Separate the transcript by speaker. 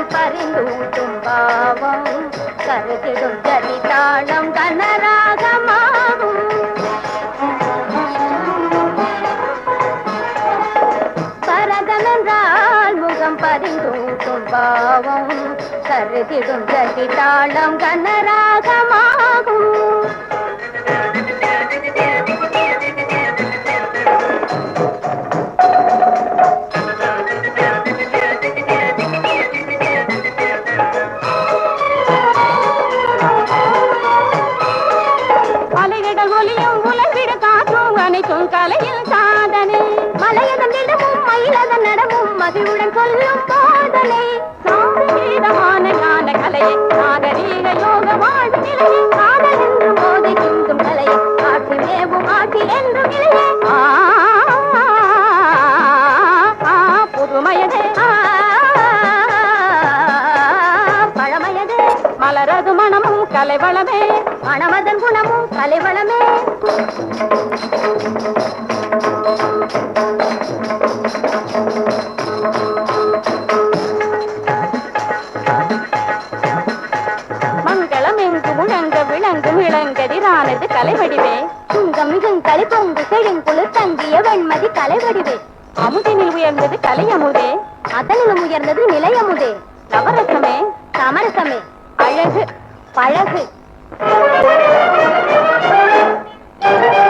Speaker 1: பரிந்தூட்டும் பாவம் கருதிடும் ஜதிதாளம் கனராகமாகும் பரதன் என்றால் முகம் பரிந்தூட்டும் பாவம் கருதிடும் ஜதிதாளம் கனராகமாகும்
Speaker 2: அலையிடல் ஒலியும் உலகிட காற்றும் அனைத்தும் கலையில் சாதனை
Speaker 1: மலையதன் இடமும் மயிலதன் நடமும் மகிழ்வுடன் சொல்லும் போதனை
Speaker 2: சாதகமான ஞான கலையை நாகரீக யோக வாழ்வு நிலையை
Speaker 1: காதல் என்று போதை சிந்தும் கலையை ஆட்சி மேவும் ஆட்சி என்றும் இல்லையே
Speaker 2: ஆ, ஆ, புதுமையதே
Speaker 1: ஆ, பழமையது
Speaker 2: மலரது மனமும் கலைவளமே
Speaker 1: மணமதன் குணமும் கலைவளமே
Speaker 2: மங்களம் எங்கு முழங்க விளங்கு விளங்கதிரானது கலைவடிவே
Speaker 1: சுங்கம் மிகும் களிப்பொங்கு செழுங்குழு தங்கிய வெண்மதி கலைவடிவே
Speaker 2: அமுதினில் உயர்ந்தது கலை அமுதே
Speaker 1: அதனிலும் உயர்ந்தது நிலையமுதே
Speaker 2: நவரசமே
Speaker 1: சமரசமே
Speaker 2: அழகு
Speaker 1: பழகு